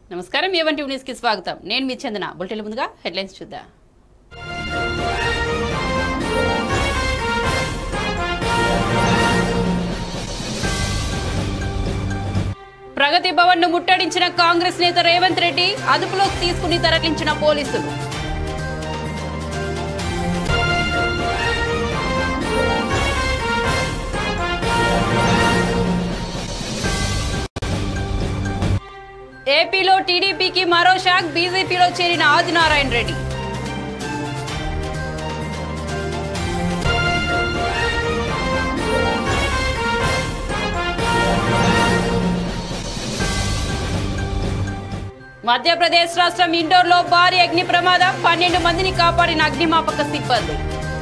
నమస్కారం ఏవంటి న్యూస్ కి స్వాగతం నేను మీ చందన బులెటిన్ ముందుగా హెడ్లైన్స్ చూద్దాం ప్రగతి భవన్ ను ముట్టడించిన కాంగ్రెస్ నేత రేవంత్ రెడ్డి అదుపులోకి తీసుకుని తరలించిన పోలీసులు ఏపీలో టీడీపీకి మరో షాక్ బీజేపీలో చేరిన ఆదినారాయణ రెడ్డి మధ్యప్రదేశ్ రాష్ట్రం ఇండోర్లో భారీ అగ్ని ప్రమాదం పన్నెండు మందిని కాపాడిన అగ్నిమాపక సిబ్బంది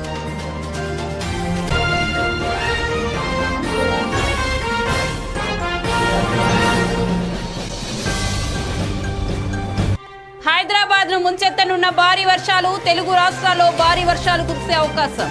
హైదరాబాద్ ను ముంచెత్తనున్న భారీ వర్షాలు తెలుగు రాష్ట్రాల్లో భారీ వర్షాలు కురిసే అవకాశం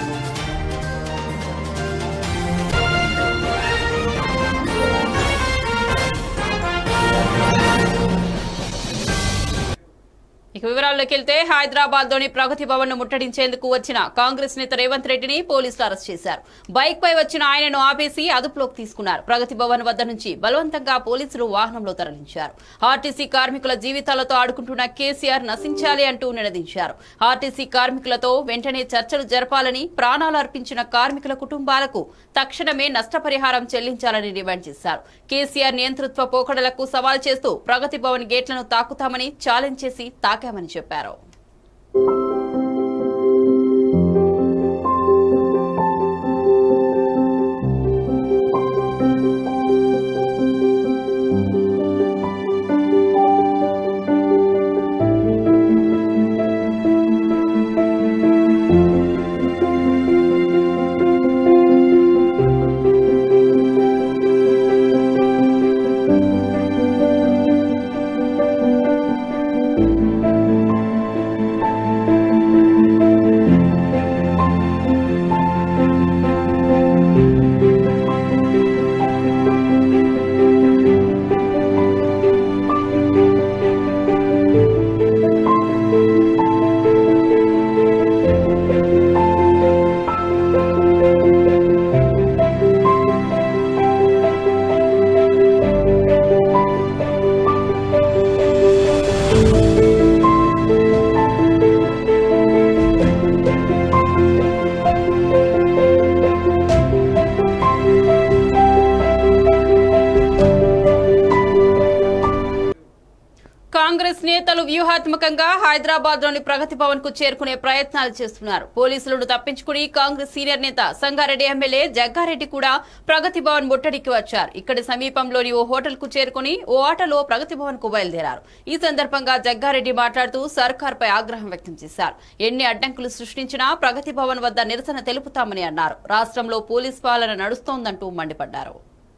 ఇక వివరాల్లోకి వెళ్తే హైదరాబాద్ లోని ప్రగతి భవన్ ను ముట్టడించేందుకు వచ్చిన కాంగ్రెస్ నేత రేవంత్ రెడ్డిని పోలీసులు అరెస్ట్ చేశారు బైక్ పై వచ్చిన ఆయనను ఆపేసి అదుపులోకి తీసుకున్నారు ప్రగతి భవన్ వద్ద నుంచి బలవంతంగా పోలీసులు వాహనంలో తరలించారు ఆర్టీసీ కార్మికుల జీవితాలతో ఆడుకుంటున్న కేసీఆర్ నశించాలి అంటూ నినదించారు ఆర్టీసీ కార్మికులతో వెంటనే చర్చలు జరపాలని ప్రాణాలు అర్పించిన కార్మికుల కుటుంబాలకు తక్షణమే నష్టపరిహారం చెల్లించాలని డిమాండ్ చేశారు కేసీఆర్ నియంతృత్వ పోకడలకు సవాల్ చేస్తూ ప్రగతి భవన్ గేట్లను తాకుతామని ఛాలెంజ్ చేసి తాకామని చెప్పారు కాంగ్రెస్ నేతలు వ్యూహాత్మకంగా హైదరాబాద్ లోని ప్రగతి భవన్ కు చేరుకునే ప్రయత్నాలు చేస్తున్నారు పోలీసులను తప్పించుకుని కాంగ్రెస్ సీనియర్ నేత సంగారెడ్డి ఎమ్మెల్యే జగ్గారెడ్డి కూడా ప్రగతి భవన్ ముట్టడికి వచ్చారు ఇక్కడి సమీపంలోని ఓ హోటల్ కు చేరుకుని ఓ ఆటోలో ప్రగతి భవన్ కు బయలుదేరారు ఈ సందర్భంగా జగ్గారెడ్డి మాట్లాడుతూ సర్కార్ పై ఆగ్రహం వ్యక్తం చేశారు ఎన్ని అడ్డంకులు సృష్టించినా ప్రగతి భవన్ వద్ద నిరసన తెలుపుతామని అన్నారు రాష్ట్రంలో పోలీస్ పాలన నడుస్తోందంటూ మండిపడ్డారు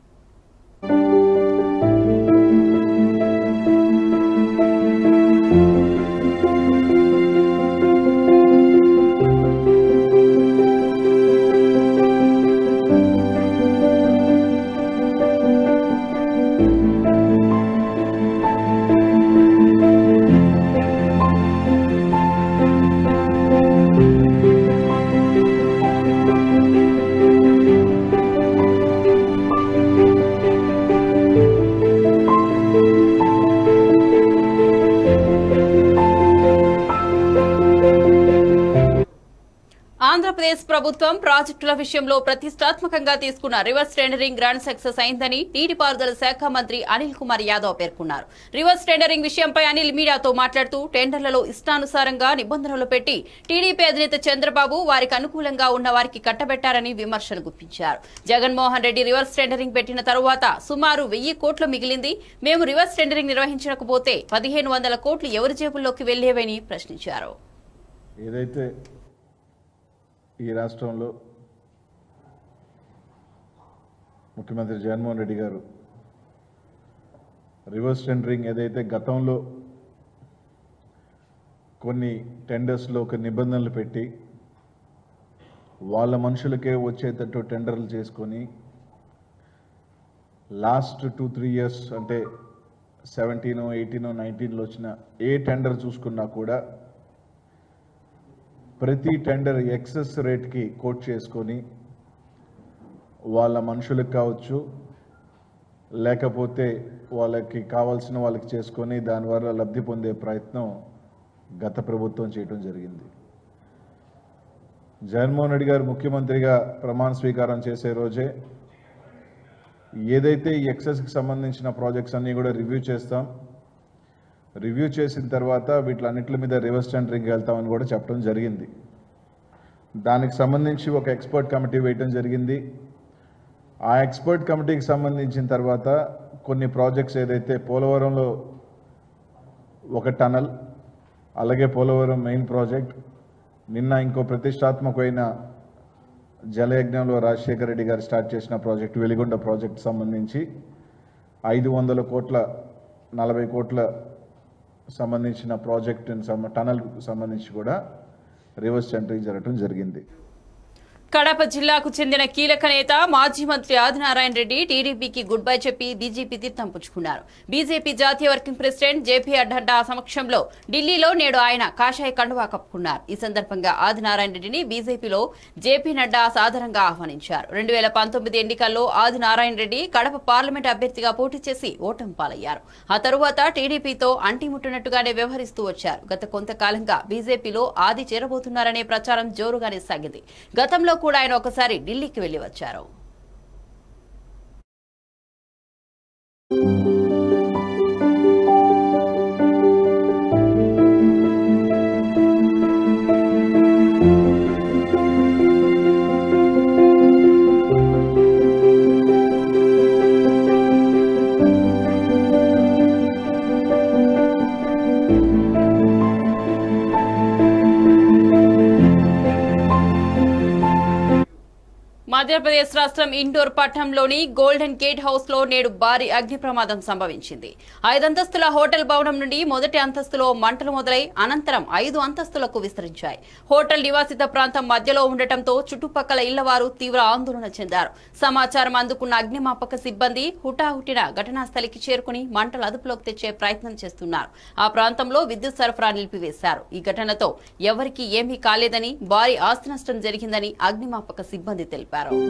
ఆంధ్రప్రదేశ్ ప్రభుత్వం ప్రాజెక్టుల విషయంలో ప్రతిష్టాత్మకంగా తీసుకున్న రివర్స్ టెండరింగ్ గ్రాండ్ సక్సెస్ అయిందని నీటిపారుదల శాఖ మంత్రి అనిల్ కుమార్ యాదవ్ పేర్కొన్నారు రివర్స్ టెండరింగ్ విషయంపై అనిల్ మీడియాతో మాట్లాడుతూ టెండర్లలో ఇష్టానుసారంగా నిబంధనలు పెట్టి టీడీపీ అధినేత చంద్రబాబు వారికి అనుకూలంగా ఉన్న వారికి కట్టబెట్టారని విమర్శలు గుప్పించారు జగన్మోహన్ రెడ్డి రివర్స్ టెండరింగ్ పెట్టిన తరువాత సుమారు వెయ్యి కోట్లు మిగిలింది మేము రివర్స్ టెండరింగ్ నిర్వహించకపోతే పదిహేను వందల కోట్లు ఎవరి జేబుల్లోకి వెళ్లేవని ప్రశ్నించారు ఏదైతే ఈ రాష్ట్రంలో ముఖ్యమంత్రి జగన్మోహన్ రెడ్డి గారు రివర్స్ టెండరింగ్ ఏదైతే గతంలో కొన్ని టెండర్స్లో ఒక నిబంధనలు పెట్టి వాళ్ళ మనుషులకే వచ్చేటట్టు టెండర్లు చేసుకొని లాస్ట్ టూ త్రీ ఇయర్స్ అంటే సెవెంటీన్ ఎయిటీన్ నైన్టీన్లో వచ్చిన ఏ టెండర్ చూసుకున్నా కూడా ప్రతి టెండర్ ఎక్సెస్ రేట్కి కోట్ చేసుకొని వాళ్ళ మనుషులకు కావచ్చు లేకపోతే వాళ్ళకి కావాల్సిన వాళ్ళకి చేసుకొని దానివల్ల లబ్ధి పొందే ప్రయత్నం గత ప్రభుత్వం చేయడం జరిగింది జగన్మోహన్ రెడ్డి గారు ముఖ్యమంత్రిగా ప్రమాణ స్వీకారం చేసే రోజే ఏదైతే ఈ ఎక్సెస్కి సంబంధించిన ప్రాజెక్ట్స్ అన్నీ కూడా రివ్యూ చేస్తాం రివ్యూ చేసిన తర్వాత వీటిలన్నిటి మీద రివర్స్ టెండరింగ్ వెళ్తామని కూడా చెప్పడం జరిగింది దానికి సంబంధించి ఒక ఎక్స్పర్ట్ కమిటీ వేయటం జరిగింది ఆ ఎక్స్పర్ట్ కమిటీకి సంబంధించిన తర్వాత కొన్ని ప్రాజెక్ట్స్ ఏదైతే పోలవరంలో ఒక టనల్ అలాగే పోలవరం మెయిన్ ప్రాజెక్ట్ నిన్న ఇంకో ప్రతిష్టాత్మకమైన జలయజ్ఞంలో రాజశేఖర రెడ్డి గారు స్టార్ట్ చేసిన ప్రాజెక్ట్ వెలిగొండ ప్రాజెక్ట్ సంబంధించి ఐదు వందల కోట్ల నలభై కోట్ల సంబంధించిన ప్రాజెక్ట్ టనల్ సంబంధించి కూడా రివర్స్ టెండరింగ్ జరగడం జరిగింది కడప జిల్లాకు చెందిన కీలక నేత మాజీ మంత్రి ఆదినారాయణ రెడ్డి టీడీపీకి గుడ్ బై చెప్పి బీజేపీ తీర్థం పుచ్చుకున్నారు బీజేపీ జాతీయ వర్కింగ్ ప్రెసిడెంట్ జేపీ అడ్డా సమక్షంలో ఢిల్లీలో నేడు ఆయన కాషాయ కండువా కప్పుకున్నారు ఈ సందర్భంగా ఆదినారాయణ రెడ్డిని బీజేపీలో జేపీ నడ్డా సాదరంగా ఆహ్వానించారు రెండు వేల పంతొమ్మిది ఎన్నికల్లో ఆదినారాయణ రెడ్డి కడప పార్లమెంట్ అభ్యర్థిగా పోటీ చేసి ఓటమి పాలయ్యారు ఆ తరువాత టీడీపీతో అంటిముట్టినట్టుగానే వ్యవహరిస్తూ వచ్చారు గత కొంతకాలంగా బీజేపీలో ఆది చేరబోతున్నారనే ప్రచారం జోరుగానే సాగింది గతంలో కూడా ఆయన ఒకసారి ఢిల్లీకి వెళ్లి వచ్చారు మధ్యప్రదేశ్ రాష్ట్రం ఇండోర్ పట్టణంలోని గోల్డెన్ గేట్ హౌస్ లో నేడు భారీ అగ్ని ప్రమాదం సంభవించింది ఐదంతస్తుల హోటల్ భవనం నుండి మొదటి అంతస్తులో మంటలు మొదలై అనంతరం ఐదు అంతస్తులకు విస్తరించాయి హోటల్ నివాసిత ప్రాంతం మధ్యలో ఉండటంతో చుట్టుపక్కల ఇళ్లవారు తీవ్ర ఆందోళన చెందారు సమాచారం అందుకున్న అగ్నిమాపక సిబ్బంది హుటాహుటిన ఘటనా స్థలికి చేరుకుని మంటలు అదుపులోకి తెచ్చే ప్రయత్నం చేస్తున్నారు ఆ ప్రాంతంలో విద్యుత్ సరఫరా నిలిపివేశారు ఈ ఘటనతో ఎవరికీ ఏమీ కాలేదని భారీ ఆస్తి నష్టం జరిగిందని అగ్నిమాపక సిబ్బంది తెలిపారు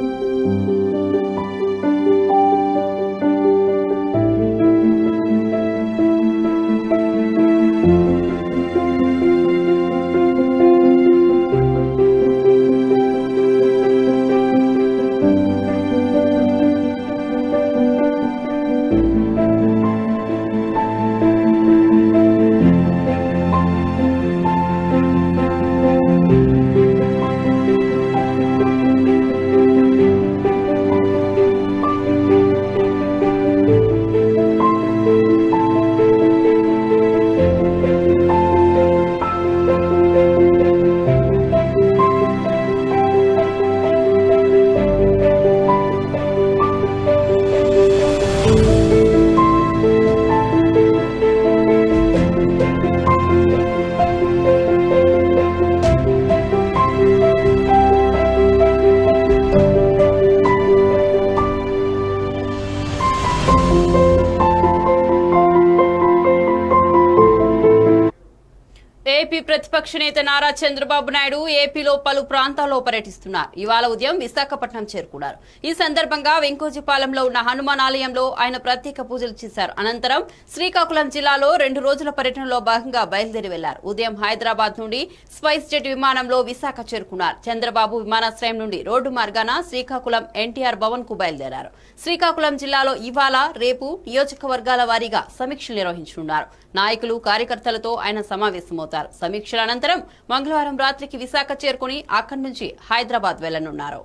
ఏపీ ప్రతిపక్ష నేత నారా చంద్రబాబు నాయుడు ఏపీలో పలు ప్రాంతాల్లో పర్యటిస్తున్నారు ఇవాళ ఉదయం విశాఖపట్నం చేరుకున్నారు ఈ సందర్భంగా వెంకోజీపాలెంలో ఉన్న హనుమాన్ ఆలయంలో ఆయన ప్రత్యేక పూజలు చేశారు అనంతరం శ్రీకాకుళం జిల్లాలో రెండు రోజుల పర్యటనలో భాగంగా బయలుదేరి వెళ్లారు ఉదయం హైదరాబాద్ నుండి స్పైస్ జెట్ విమానంలో విశాఖ చేరుకున్నారు చంద్రబాబు విమానాశ్రయం నుండి రోడ్డు మార్గాన శ్రీకాకుళం ఎన్టీఆర్ భవన్ కు బయలుదేరారు శ్రీకాకుళం జిల్లాలో ఇవాళ రేపు నియోజకవర్గాల వారీగా సమీక్షలు నిర్వహించనున్నారు నాయకులు కార్యకర్తలతో ఆయన సమావేశమవుతారు సమీక్షల అనంతరం మంగళవారం రాత్రికి విశాఖ చేరుకుని అక్కడి నుంచి హైదరాబాద్ వెళ్లనున్నారు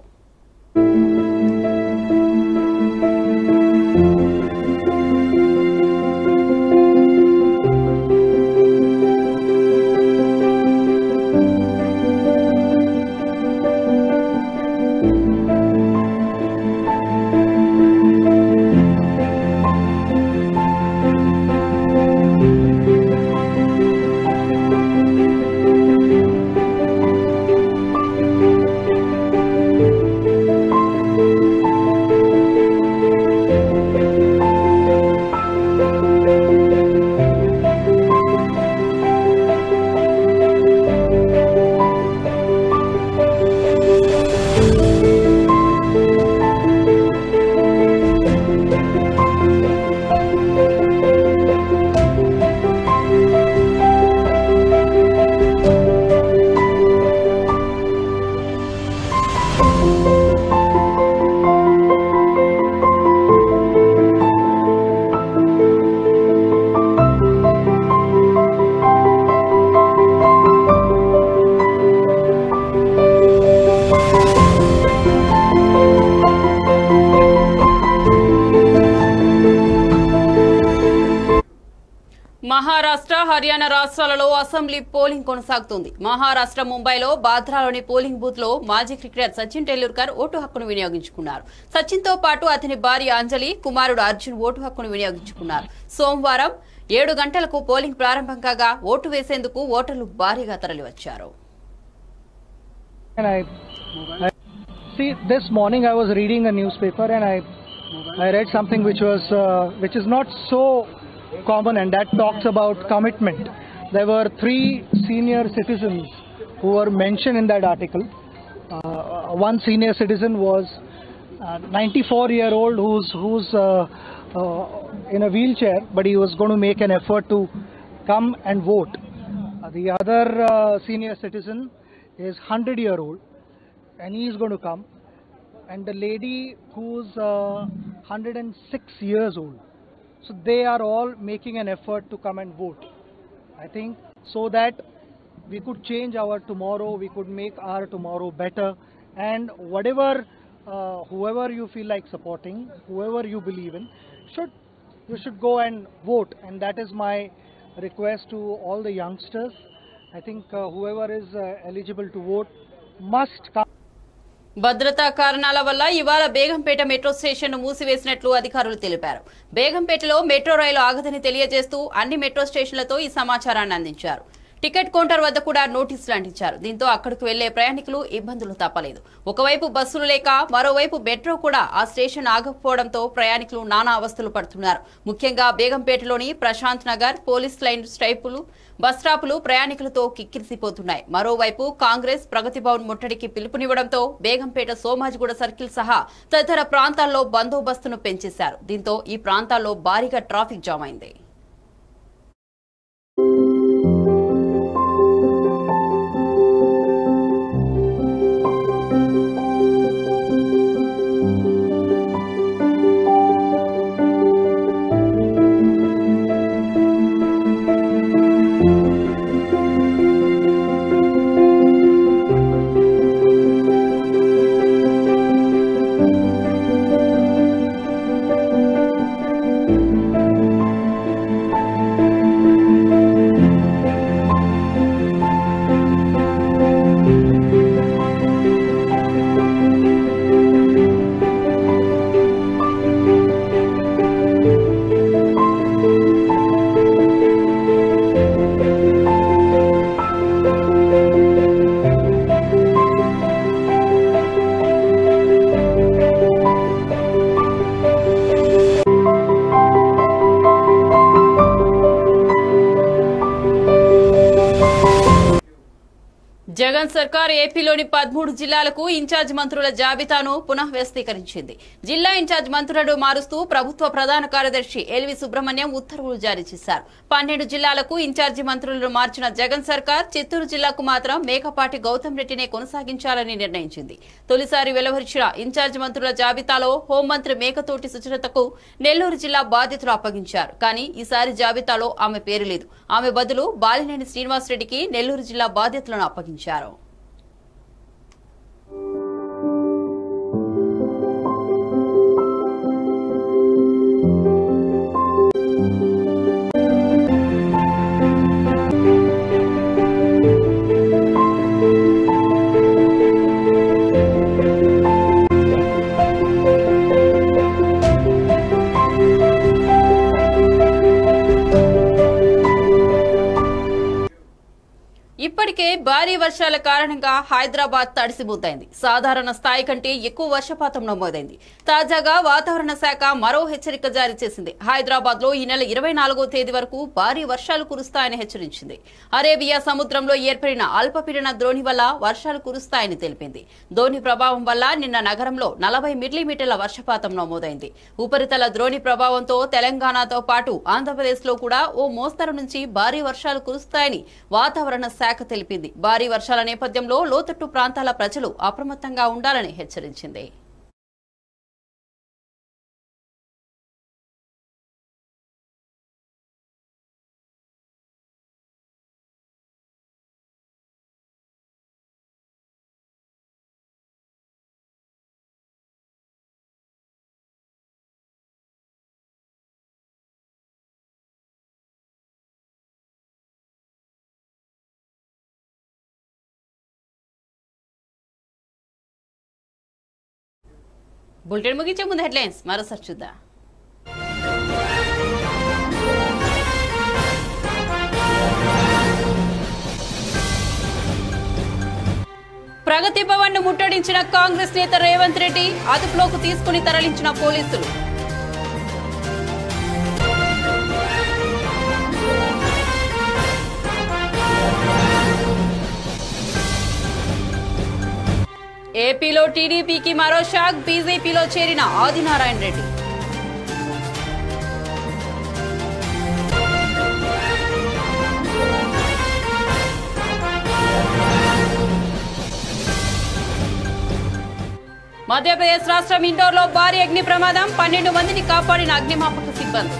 మహారాష్ట్ర హర్యానా రాష్ట్రాలలో అసెంబ్లీ పోలింగ్ కొనసాగుతుంది మహారాష్ట్ర ముంబైలో బాద్రాలోని పోలింగ్ బూత్ లో మాజీ క్రికెటర్ సచిన్ టెండూల్కర్ ఓటు హక్కును వినియోగించుకున్నారు సచిన్ తో పాటు అతని భార్య అంజలి కుమారుడు అర్జున్ ఓటు హక్కును వినియోగించుకున్నారు సోమవారం ఏడు గంటలకు పోలింగ్ ప్రారంభం కాగా ఓటు వేసేందుకు ఓటర్లు భారీగా తరలివచ్చారు And I, I see this morning I was reading a newspaper and I I read something which was uh, which is not so common and that talks about commitment. There were three senior citizens who were mentioned in that article. Uh, one senior citizen was uh, 94 year old who's who's uh, uh, in a wheelchair, but he was going to make an effort to come and vote. Uh, the other uh, senior citizen is 100 year old and he is going to come and the lady who's uh, 106 years old so they are all making an effort to come and vote i think so that we could change our tomorrow we could make our tomorrow better and whatever uh, whoever you feel like supporting whoever you believe in should you should go and vote and that is my request to all the youngsters i think uh, whoever is uh, eligible to vote must come భద్రతా కారణాల వల్ల ఇవాళ Begumpet metro station మూసివేసినట్లు అధికారులు తెలిపారు బేగంపేటలో metro రైలు ఆగదని తెలియజేస్తూ అన్ని metro స్టేషన్లతో ఈ సమాచారాన్ని అందించారు టికెట్ కౌంటర్ వద్ద కూడా నోటీసులు అంటించారు దీంతో అక్కడికి వెళ్లే ప్రయాణికులు ఇబ్బందులు తప్పలేదు ఒకవైపు బస్సులు లేక మరోవైపు మెట్రో కూడా ఆ స్టేషన్ ఆగకపోవడంతో ప్రయాణికులు నానా అవస్థలు పడుతున్నారు ముఖ్యంగా బేగంపేటలోని ప్రశాంత్ నగర్ పోలీస్ లైన్ స్టైపులు బస్ స్టాపులు ప్రయాణికులతో కిక్కిరిసిపోతున్నాయి మరోవైపు కాంగ్రెస్ ప్రగతి భవన్ ముట్టడికి పిలుపునివ్వడంతో బేగంపేట సోమాజిగూడ సర్కిల్ సహా తదితర ప్రాంతాల్లో బందోబస్తును పెంచేశారు దీంతో ఈ ప్రాంతాల్లో భారీగా ట్రాఫిక్ జామ్ అయింది జగన్ సర్కార్ ఏపీలోని పదమూడు జిల్లాలకు ఇన్ఛార్జ్ మంత్రుల జాబితాను పునః వ్యవస్థీకరించింది జిల్లా ఇన్ఛార్జ్ మంత్రులను మారుస్తూ ప్రభుత్వ ప్రధాన కార్యదర్శి ఎల్వి సుబ్రహ్మణ్యం ఉత్తర్వులు జారీ చేశారు పన్నెండు జిల్లాలకు ఇన్ఛార్జి మంత్రులను మార్చిన జగన్ సర్కార్ చిత్తూరు జిల్లాకు మాత్రం మేకపాటి గౌతమ్ రెడ్డినే కొనసాగించాలని నిర్ణయించింది తొలిసారి వెలువరించిన ఇన్ఛార్జ్ మంత్రుల జాబితాలో హోంమంత్రి మేకతోటి సుచరితకు నెల్లూరు జిల్లా బాధ్యతలు అప్పగించారు కానీ ఈసారి జాబితాలో ఆమె పేరు లేదు ఆమె బదులు బాలినేని శ్రీనివాసరెడ్డికి నెల్లూరు జిల్లా బాధ్యతలను అప్పగించారు ఇప్పటికే భారీ వర్షాల కారణంగా హైదరాబాద్ తడిసిబూతైంది సాధారణ స్థాయి కంటే ఎక్కువ వర్షపాతం నమోదైంది తాజాగా వాతావరణ శాఖ మరో హెచ్చరిక జారీ చేసింది హైదరాబాద్ లో ఈ నెల ఇరవై నాలుగో తేదీ వరకు భారీ వర్షాలు కురుస్తాయని హెచ్చరించింది అరేబియా సముద్రంలో ఏర్పడిన అల్పపీడన ద్రోణి వల్ల వర్షాలు కురుస్తాయని తెలిపింది ద్రోణి ప్రభావం వల్ల నిన్న నగరంలో నలభై మిల్లీమీటర్ల వర్షపాతం నమోదైంది ఉపరితల ద్రోణి ప్రభావంతో తెలంగాణతో పాటు ఆంధ్రప్రదేశ్ లో కూడా ఓ మోస్తరు నుంచి భారీ వర్షాలు కురుస్తాయని వాతావరణ శాఖ తెలిపింది భారీ వర్షాల నేపథ్యంలో లోతట్టు ప్రాంతాల ప్రజలు అప్రమత్తంగా ఉండాలని హెచ్చరించింది బులెటిన్ ముగించే ముందు హెడ్లైన్స్ మరోసారి చూద్దాం ప్రగతి భవన్ ను ముట్టడించిన కాంగ్రెస్ నేత రేవంత్ రెడ్డి అదుపులోకి తీసుకుని తరలించిన పోలీసులు ఏపీలో టీడీపీకి మరో షాక్ బీజేపీలో చేరిన ఆదినారాయణ రెడ్డి మధ్యప్రదేశ్ రాష్ట్రం ఇండోర్లో భారీ అగ్ని ప్రమాదం పన్నెండు మందిని కాపాడిన అగ్నిమాపక సిబ్బంది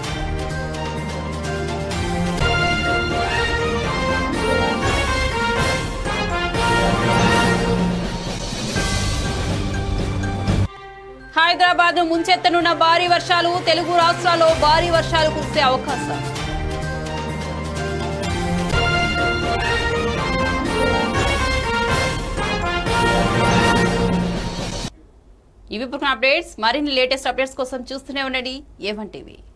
హైదరాబాద్ ను ముంచెత్తనున్న భారీ వర్షాలు తెలుగు రాష్ట్రాల్లో భారీ వర్షాలు కురిసే అవకాశం ఇవి ఇప్పుడు అప్డేట్స్ మరిన్ని లేటెస్ట్ అప్డేట్స్ కోసం చూస్తూనే ఉండండి ఏవన్ టీవీ